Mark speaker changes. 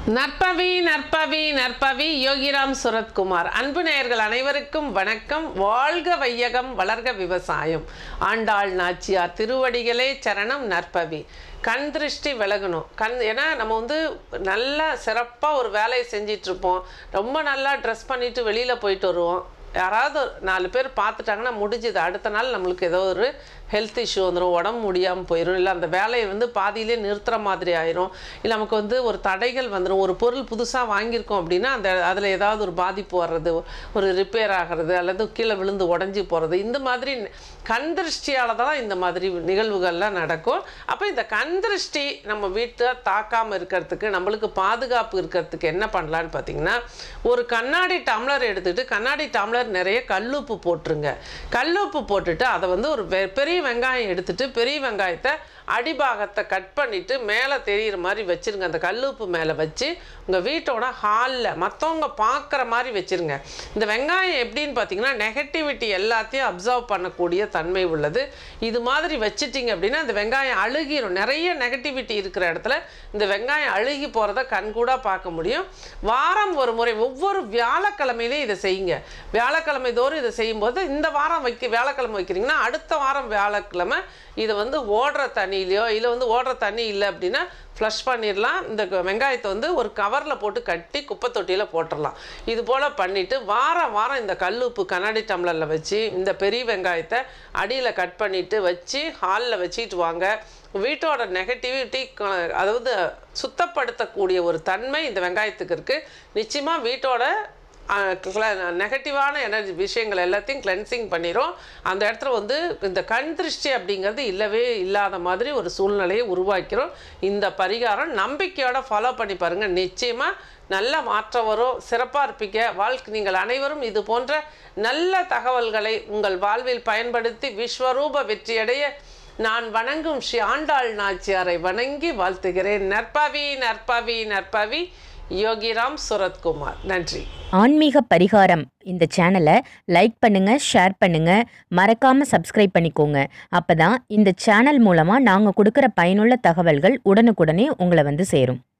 Speaker 1: நற்பவி நற்பவி நற்பவி யோகிராம் சுரத்குமார் அன்பு நேயர்கள் அனைவருக்கும் வணக்கம் வாழ்க வையகம் வளர்க விவசாயம் ஆண்டாள் நாச்சியார் திருவடிகளே சரணம் நற்பவி கண் திருஷ்டி விலகணும் கண் ஏன்னா நம்ம வந்து நல்லா சிறப்பாக ஒரு வேலையை செஞ்சிட்டு இருப்போம் ரொம்ப நல்லா ட்ரெஸ் பண்ணிட்டு வெளியில் போயிட்டு வருவோம் யாராவது ஒரு நாலு பேர் பார்த்துட்டாங்கன்னா முடிஞ்சுது அடுத்த நாள் நம்மளுக்கு ஏதோ ஒரு ஹெல்த் இஷ்யூ வந்துடும் உடம்பு முடியாமல் போயிடும் இல்லை அந்த வேலையை வந்து பாதியிலே நிறுத்துற மாதிரி ஆயிரும் இல்லை நமக்கு வந்து ஒரு தடைகள் வந்துடும் ஒரு பொருள் புதுசாக வாங்கியிருக்கோம் அப்படின்னா அந்த அதில் ஏதாவது ஒரு பாதிப்பு வர்றது ஒரு ரிப்பேர் ஆகிறது அல்லது கீழே விழுந்து உடஞ்சி போகிறது இந்த மாதிரி கண் திருஷ்டியால் தான் இந்த மாதிரி நிகழ்வுகள்லாம் நடக்கும் அப்போ இந்த கண் திருஷ்டி நம்ம வீட்டை தாக்காமல் இருக்கிறதுக்கு நம்மளுக்கு பாதுகாப்பு இருக்கிறதுக்கு என்ன பண்ணலான்னு பார்த்தீங்கன்னா ஒரு கண்ணாடி டம்ளர் எடுத்துக்கிட்டு கண்ணாடி டம்ளர் நிறைய கல்லுப்பு போட்டுருங்க கல்லுப்பு போட்டுட்டு அதை வந்து ஒரு வெ- பெரிய வெங்காயம் எடுத்துட்டு பெரிய வெங்காயத்தை அடிபாகத்தை கட் பண்ணிவிட்டு மேலே தெரியிற மாதிரி வச்சுருங்க அந்த கல்லுப்பு மேலே வச்சு உங்கள் வீட்டோட ஹாலில் மற்றவங்க பார்க்குற மாதிரி வச்சுருங்க இந்த வெங்காயம் எப்படின்னு பார்த்தீங்கன்னா நெகட்டிவிட்டி எல்லாத்தையும் அப்சர்வ் பண்ணக்கூடிய தன்மை உள்ளது இது மாதிரி வச்சிட்டிங்க அப்படின்னா இந்த வெங்காயம் அழுகிரும் நிறைய நெகட்டிவிட்டி இருக்கிற இடத்துல இந்த வெங்காயம் அழுகி போகிறத கண்கூடாக பார்க்க முடியும் வாரம் ஒரு முறை ஒவ்வொரு வியாழக்கிழமையிலையும் இதை செய்யுங்க வியாழக்கிழமை தோறும் இதை செய்யும்போது இந்த வாரம் வைக்க வியாழக்கிழமை வைக்கிறீங்கன்னா அடுத்த வாரம் வியாழக்கிழமை இதை வந்து ஓடுற தண்ணியிலையோ இல்லை வந்து ஓடுற தண்ணி இல்லை அப்படின்னா ஃப்ளஷ் பண்ணிடலாம் இந்த க- வெங்காயத்தை வந்து ஒரு கவரில் போட்டு கட்டி குப்பை தொட்டியில் போட்டுடலாம் இது போல் பண்ணிவிட்டு வாரம் வாரம் இந்த கல்லுப்பு கண்ணாடி டம்ளரில் வச்சு இந்த பெரிய வெங்காயத்தை அடியில் கட் பண்ணிவிட்டு வச்சு ஹாலில் வச்சுட்டு வாங்க வீட்டோட நெகட்டிவிட்டி அதாவது சுத்தப்படுத்தக்கூடிய ஒரு தன்மை இந்த வெங்காயத்துக்கு இருக்குது நிச்சயமாக வீட்டோட நெகட்டிவான எனர்ஜி விஷயங்கள் எல்லாத்தையும் கிளென்சிங் பண்ணிடும் அந்த இடத்துல வந்து இந்த கண் திருஷ்டி அப்படிங்கிறது இல்லவே இல்லாத மாதிரி ஒரு சூழ்நிலையை உருவாக்கிறோம் இந்த பரிகாரம் நம்பிக்கையோட ஃபாலோ பண்ணி பாருங்கள் நிச்சயமாக நல்ல மாற்றம் வரும் சிறப்பாக இருப்பீங்க வாழ்க்கை நீங்கள் அனைவரும் இது போன்ற நல்ல தகவல்களை உங்கள் வாழ்வில் பயன்படுத்தி விஸ்வரூப வெற்றியடைய நான் வணங்கும் ஸ்ரீ ஆண்டாள் நாச்சியாரை வணங்கி வாழ்த்துகிறேன் நற்பவி நற்பவி நற்பவி யோகிராம் சுரத்குமார் நன்றி
Speaker 2: ஆன்மீக பரிகாரம் இந்த சேனலை லைக் பண்ணுங்க ஷேர் பண்ணுங்க மறக்காம சப்ஸ்கிரைப் பண்ணிக்கோங்க அப்பதான் இந்த சேனல் மூலமா நாங்க கொடுக்குற பயனுள்ள தகவல்கள் உடனுக்குடனே உங்களை வந்து சேரும்